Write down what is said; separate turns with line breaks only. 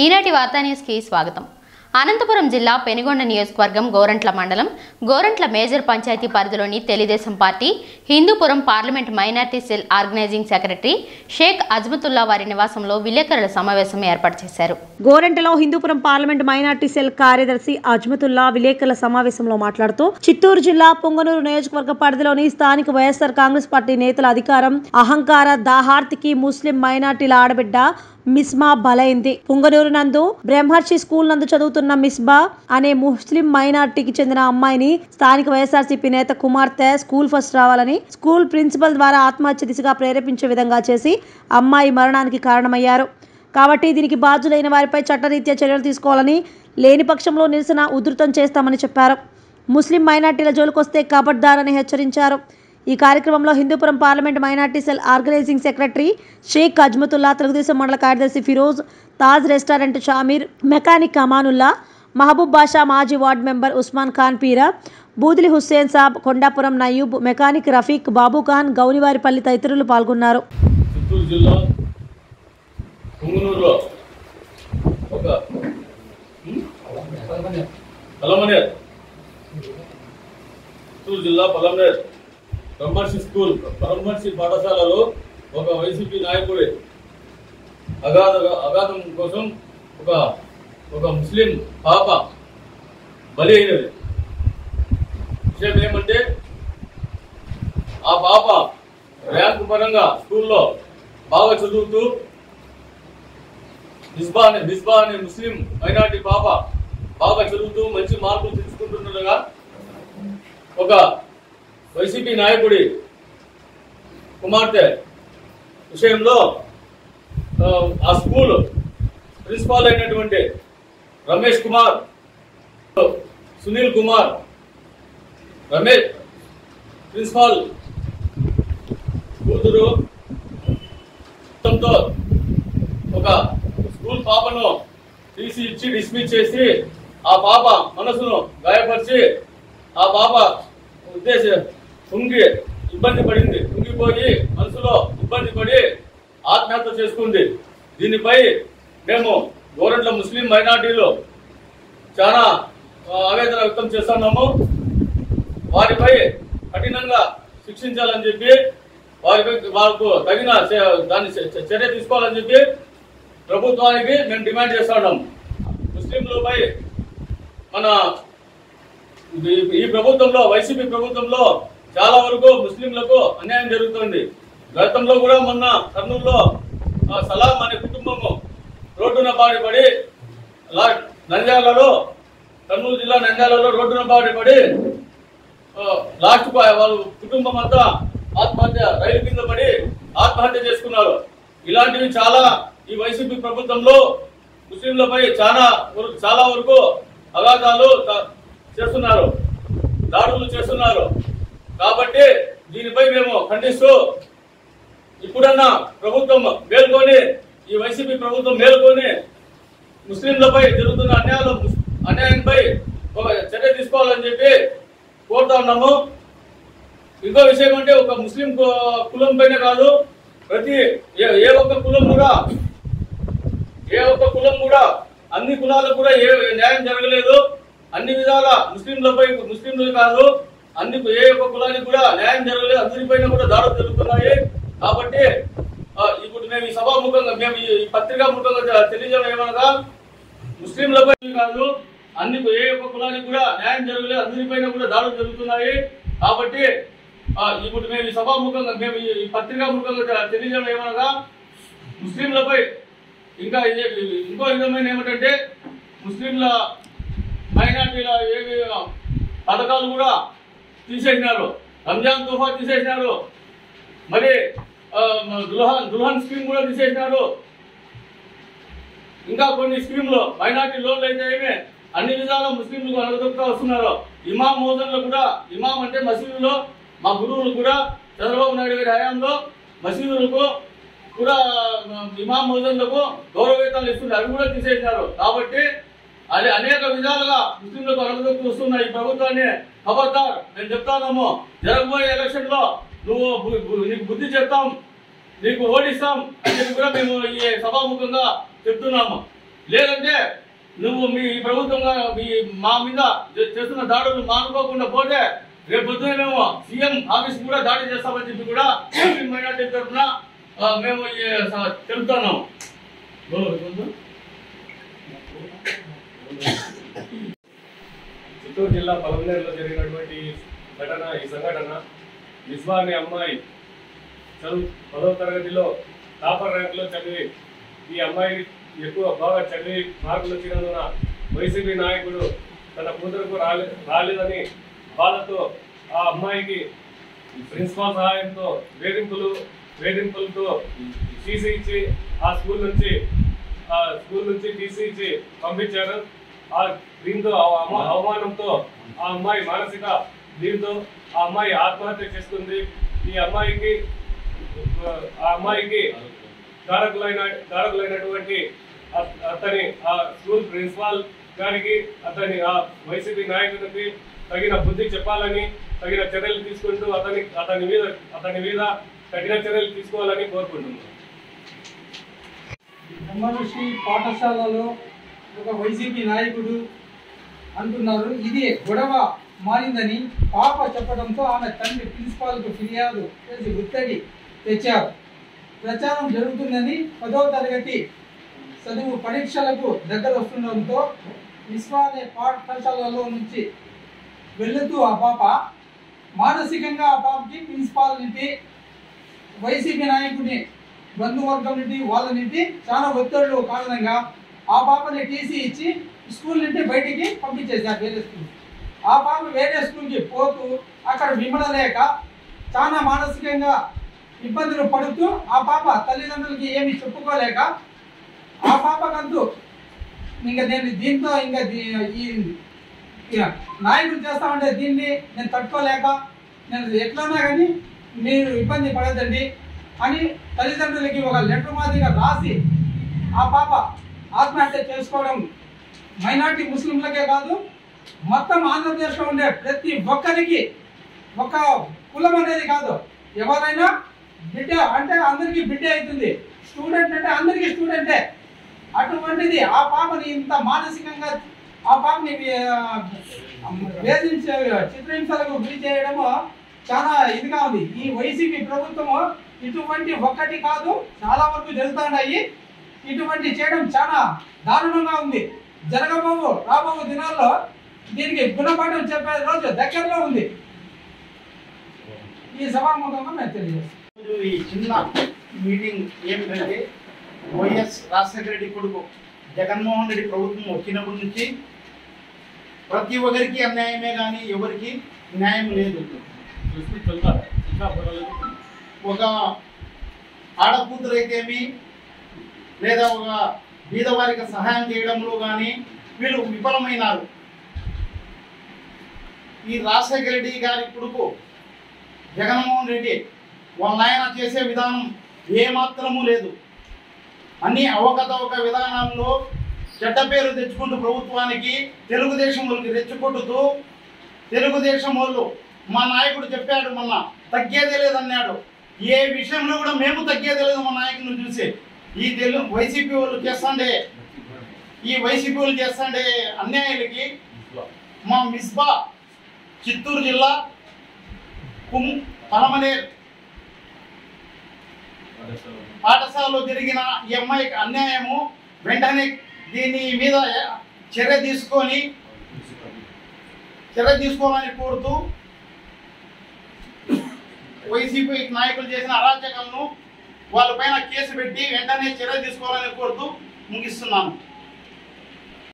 ఈనాటి వార్తా న్యూస్కి స్వాగతం అనంతపురం జిల్లా పెనుగొండ నియోజకవర్గం గోరంట్ల మండలం గోరంట్ల మేజర్ పంచాయతీ పరిధిలోని Telugu Desam party Hindupuram parliament minority cell organising secretary Sheikh Azmatullah వారి నివాసంలో విలేకరుల సమావేశం ఏర్పాటు చేశారు
గోరంటలో హిందూపురం పార్లమెంట్ మైనార్టీ సెల్ కార్యదర్శి అజ్మతుల్లా విలేకరుల సమావేశంలో మాట్లాడుతూ చిత్తూరు జిల్లా పొంగనూరు నియోజకవర్గ పరిధిలోని స్థానిక వైఎస్ఆర్ కాంగ్రెస్ పార్టీ నేతల అధికారం అహంకార దాహార్తికి ముస్లిం మైనార్టీల ఆడబిడ్డ మిస్మా బలైంది పుంగనూరు నందు బ్రహ్మర్షి స్కూల్ నందు చదువుతున్న మిస్బా అనే ముస్లిం మైనార్టీకి చెందిన అమ్మాయిని స్థానిక వైఎస్ఆర్సీపీ నేత కుమార్తె స్కూల్ ఫస్ట్ రావాలని స్కూల్ ప్రిన్సిపల్ ద్వారా ఆత్మహత్య దిశగా ప్రేరేపించే విధంగా చేసి అమ్మాయి మరణానికి కారణమయ్యారు కాబట్టి దీనికి బాధ్యులైన వారిపై చట్టరీత్యా చర్యలు తీసుకోవాలని లేని పక్షంలో నిరసన ఉధృతం చేస్తామని చెప్పారు ముస్లిం మైనార్టీల జోలికొస్తే కబడ్దారని హెచ్చరించారు ఈ కార్యక్రమంలో Hindupuram parliament minority cell organising secretary Sheikh Azmatullah Telugu Desam మండల కార్యదర్శి ఫిరోజ్ తాజ్ రెస్టారెంట్ షామీర్ మెకానిక్ అమానుల్లా మహబూబ్ బాషా మాజీ ward member Usman Khan Peera Budili Hussain Sab Kondapuram Nayub mechanic Rafiq Babu Khan Gounivaripalli తదితరులు పాల్గొన్నారు
చిత్తూరు జిల్లా పుంగనూరులో ఒక పలమనేర్ చిత్తూరు జిల్లా పలమనేర్ బ్రహ్మర్షి స్కూల్ బ్రహ్మర్షి పాఠశాలలో ఒక వైసీపీ నాయకుడి అగాధ అగాధం కోసం ఒక ఒక ముస్లిం పాప బలి అయినది విషయం ఏమంటే ఆ పాప ర్యాంకు పరంగా స్కూల్లో బాగా చదువుతూ మిస్బా అనే మిస్బా అనే ముస్లిం మైనార్టీ పాప బాగా చదువుతూ మంచి మార్కులు తెచ్చుకుంటుండగా ఒక వైసీపీ నాయకుడి కుమార్తె విషయంలో ఆ, ఆ స్కూల్ ప్రిన్సిపాల్ అయినటువంటి రమేష్ కుమార్ సునీల్ కుమార్ రమేష్ ప్రిన్సిపాల్ కూతురు తో ఒక స్కూల్ పాపను తీసి ఇచ్చి డిస్మిస్ చేసి ఆ పాప మనసును గాయపరిచి ఆ పాప ఉద్దేశ కుంగి ఇబ్బంది పడింది కుంగిపోయి మనసులో ఇబ్బంది పడి ఆత్మహత్య చేసుకుంది దీనిపై మేము గోరంట్ల ముస్లిం మైనార్టీలు చాలా ఆ, ఆవేదన వ్యక్తం చేస్తున్నాము వారిపై కఠినంగా శిక్షించాలని చెప్పి వారిపై వారికి తగిన చే- దాన్ని చ- చ- చర్య తీసుకోవాలని చెప్పి ప్రభుత్వానికి మేము డిమాండ్ చేస్తున్నాం ముస్లింలపై మన ఈ- ఈ ప్రభుత్వంలో వైసీపీ ప్రభుత్వంలో చాలా వరకు ముస్లింలకు అన్యాయం జరుగుతుంది గతంలో కూడా మొన్న కర్నూలులో ఆ సలాం అనే కుటుంబము రోడ్డున బాడిపడి లా- నంద్యాలలో కర్నూలు జిల్లా నంద్యాలలో రోడ్డున బాడిపడి ఆ, లాస్ట్ కు వాళ్ళ కుటుంబం అంతా ఆత్మహత్య రైలు కింద పడి ఆత్మహత్య చేసుకున్నారు ఇలాంటివి చాలా ఈ వైసీపీ ప్రభుత్వంలో ముస్లింలపై చాలా వరకు- చాలా వరకు అగాధాలు త- చేస్తున్నారు దాడులు చేస్తున్నారు కాబట్టి దీనిపై మేము ఖండిస్తూ ఇప్పుడన్నా ప్రభుత్వం మేల్కొని ఈ వైసీపీ ప్రభుత్వం మేల్కొని ముస్లింలపై జరుగుతున్న అన్యాయాలు అన్యాయంపై ఒక చర్య తీసుకోవాలని చెప్పి కోరుతా ఉన్నాము ఇంకో విషయం అంటే ఒక ముస్లిం కు- కులం పైన కాదు ప్రతి ఏ- ఏ ఒక్క కులం కూడా ఏ ఒక్క కులం కూడా అన్ని కులాలకు కూడా ఏ న్యాయం జరగలేదు అన్ని విధాల ముస్లింలపై ముస్లింలు కాదు అన్ని ఏ ఒక్క కులానికి కూడా న్యాయం జరగలేదు అందరిపైన కూడా దాడులు జరుగుతున్నాయి కాబట్టి ఆ, ఇప్పుడు మేము ఈ సభాముఖంగా మేము ఈ పత్రికా ముఖంగా తెలియజేయడం ఏమనగా ముస్లింలపై కాదు అన్ని ఏ ఒక్క కులానికి కూడా న్యాయం జరగలేదు అందరిపైన కూడా దాడులు జరుగుతున్నాయి కాబట్టి ఆ, ఇప్పుడు మేము ఈ సభాముఖంగా మేము ఈ ఈ పత్రికా ముఖంగా తెలియజేయడం ఏమనగా ముస్లింలపై ఇంకా ఇది- ఇంకో విధమైన ఏమిటంటే ముస్లింల మైనార్టీల ఏవి పథకాలు కూడా తీసేసినారు రంజాన్ తుఫా తీసేసినారు మరి ఆ, దుల్హన్ దుల్హన్ స్కీమ్ కూడా తీసేసినారు ఇంకా కొన్ని స్కీమ్లు మైనార్టీ లోన్లు అయితే ఏమే అన్ని విధాల ముస్లింలకు అనగదొక్కుతా వస్తున్నారు ఇమాం మోదన్లు కూడా ఇమాం అంటే మసీదులో మా గురువులు కూడా చంద్రబాబు నాయుడు గారి హయాంలో మసీదులకు కూడా ఆ, ఇమాం మోదన్లకు గౌరవ వేతనాలు ఇస్తున్నారు అవి కూడా తీసేసినారు కాబట్టి అది అనేక విధాలుగా ముస్లింలకు అనగదొక్కు వస్తున్న ఈ ప్రభుత్వాన్ని ఖబర్దార్ మేము చెప్తాము జరగబోయే ఎలక్షన్ లో నువ్వు బు- బు- నీకు బుద్ధి చెప్తాం నీకు ఓడిస్తాం అని చెప్పి కూడా మేము ఈ సభాముఖంగా చెప్తున్నాము లేదంటే నువ్వు మీ ప్రభుత్వంగా మీ మా మీద చే- చేస్తున్న దాడులు మానుకోకుండా పోతే రేపు పొద్దున మేము సీఎం ఆఫీస్ కూడా దాడి చేస్తామని చెప్పి కూడా ముస్లిం మైనార్టీ తరఫున ఆ, మేము ఈ, స- తెలుపుతున్నాం బోలో, బోలో.
చిత్తూరు జిల్లా పలమనేరులో జరిగినటువంటి ఈ ఘటన ఈ సంఘటన మిస్బా అనే అమ్మాయి చదువు పదవ తరగతిలో టాపర్ ర్యాంకులో చదివి ఈ అమ్మాయి ఎక్కువ బాగా చదివి మార్కులు వచ్చినందున వైసీపీ నాయకుడు తన కూతురుకు రాలే రాలేదని బాధతో ఆ అమ్మాయికి ప్రిన్సిపాల్ సహాయంతో వేధింపులు వేధింపులతో టీసీ ఇచ్చి ఆ స్కూల్ నుంచి ఆ స్కూల్ నుంచి టీసీ ఇచ్చి పంపించారు ఆ దీంతో ఆ అమ- అవమానంతో ఆ అమ్మాయి మానసిక దీంతో ఆ అమ్మాయి ఆత్మహత్య చేసుకుంది ఈ అమ్మాయికి ఆ అమ్మాయికి కారకులైన కారకులైనటువంటి అ- అతని ఆ స్కూల్ ప్రిన్సిపాల్ గారికి అతని ఆ వైసీపీ నాయకుడికి తగిన బుద్ధి చెప్పాలని తగిన చర్యలు తీసుకుంటూ అతని అతని మీద అతని మీద కఠిన చర్యలు తీసుకోవాలని కోరుకుంటున్నాను
బ్రహ్మఋషి పాఠశాలలో ఒక వైసీపీ నాయకుడు అంటున్నారు ఇది గొడవ మారిందని పాప చెప్పడంతో ఆమె తండ్రి ప్రిన్సిపాల్కు ఫిర్యాదు చేసి ఒత్తిడి తెచ్చారు ప్రచారం జరుగుతుందని పదవ తరగతి చదువు పరీక్షలకు దగ్గర వస్తుండడంతో విశ్వ అనే పాఠశాలలో నుంచి వెళుతూ ఆ పాప మానసికంగా ఆ పాపకి ప్రిన్సిపాల్ నుండి వైసీపీ నాయకుడిని బంధువర్గం నుండి వాళ్ళ నుండి చాలా ఒత్తిళ్లు కారణంగా ఆ పాపని టీసీ ఇచ్చి స్కూల్ నుండి బయటికి పంపించేశారు వేరే స్కూల్ ఆ పాప వేరే స్కూల్కి పోతూ అక్కడ విమడలేక చాలా మానసికంగా ఇబ్బందులు పడుతూ ఆ పాప తల్లిదండ్రులకి ఏమి చెప్పుకోలేక ఆ పాపకంటూ ఇంకా నేను దీంతో ఇంకా దీ- ఈ ఇక నాయకుడు చేస్తామంటే దీన్ని నేను తట్టుకోలేక నేను ఎట్లన్నా కానీ మీరు ఇబ్బంది పడద్దండి అని తల్లిదండ్రులకి ఒక లెటర్ మాదిరిగా రాసి ఆ పాప ఆత్మహత్య చేసుకోవడం మైనార్టీ ముస్లింలకే కాదు మొత్తం ఆంధ్రప్రదేశ్లో ఉండే ప్రతి ఒక్కరికి ఒక కులం అనేది కాదు ఎవరైనా బిడ్డ అంటే అందరికీ బిడ్డ అవుతుంది స్టూడెంట్ అంటే అందరికీ స్టూడెంటే అటువంటిది ఆ పాపని ఇంత మానసికంగా ఆ పాపని ఆ, వేధించే చిత్రహింసలకు గురి చేయడము చాలా ఇదిగా ఉంది ఈ వైసీపీ ప్రభుత్వము ఇటువంటి ఒక్కటి కాదు చాలా వరకు జరుగుతున్నాయి ఇటువంటి చేయడం చాలా దారుణంగా ఉంది జరగబోవు రాబో దినాల్లో దీనికి గుణపాఠం చెప్పే రోజు దగ్గరలో ఉంది ఈ సభాముఖంగా మేము తెలియజేస్తాం
ఈరోజు ఈ చిన్న మీటింగ్ ఏమిటంటే వైఎస్ రాజశేఖర రెడ్డి కొడుకు జగన్మోహన్ రెడ్డి ప్రభుత్వం వచ్చినప్పటి నుంచి ప్రతి ఒక్కరికి అన్యాయమే కానీ ఎవరికి న్యాయం లేదు ఒక ఆడకూతురు అయితేమి లేదా ఒక బీదవారికి సహాయం చేయడంలో కానీ వీళ్ళు విఫలమైనారు ఈ రాజశేఖర రెడ్డి గారి కొడుకు జగన్మోహన్ రెడ్డి వాళ్ళ నాయన చేసే విధానం ఏమాత్రము లేదు అన్ని అవకతవక విధానాల్లో చెడ్డ పేరు తెచ్చుకుంటూ ప్రభుత్వానికి తెలుగుదేశం వాళ్ళకి రెచ్చగొట్టుతూ తెలుగుదేశం వాళ్ళు మా నాయకుడు చెప్పాడు మొన్న తగ్గేదే లేదన్నాడు ఏ విషయంలో కూడా మేము తగ్గేదే లేదు మా నాయకుడిని చూసి ఈ తెలుగు వైసీపీ వాళ్ళు చేస్తాండే ఈ వైసీపీ వాళ్ళు చేస్తాండే అన్యాయాలకి మా మిస్బా చిత్తూరు జిల్లా కుమ్ పలమనేర్ పాఠశాలలో జరిగిన ఈ అమ్మాయికి అన్యాయము వెంటనే దీని మీద చర్య తీసుకొని చర్య తీసుకోవాలని కోరుతూ వైసీపీ నాయకులు చేసిన అరాచకాలను వాళ్ళపైన కేసు పెట్టి వెంటనే చర్య తీసుకోవాలని కోరుతూ ముగిస్తున్నాను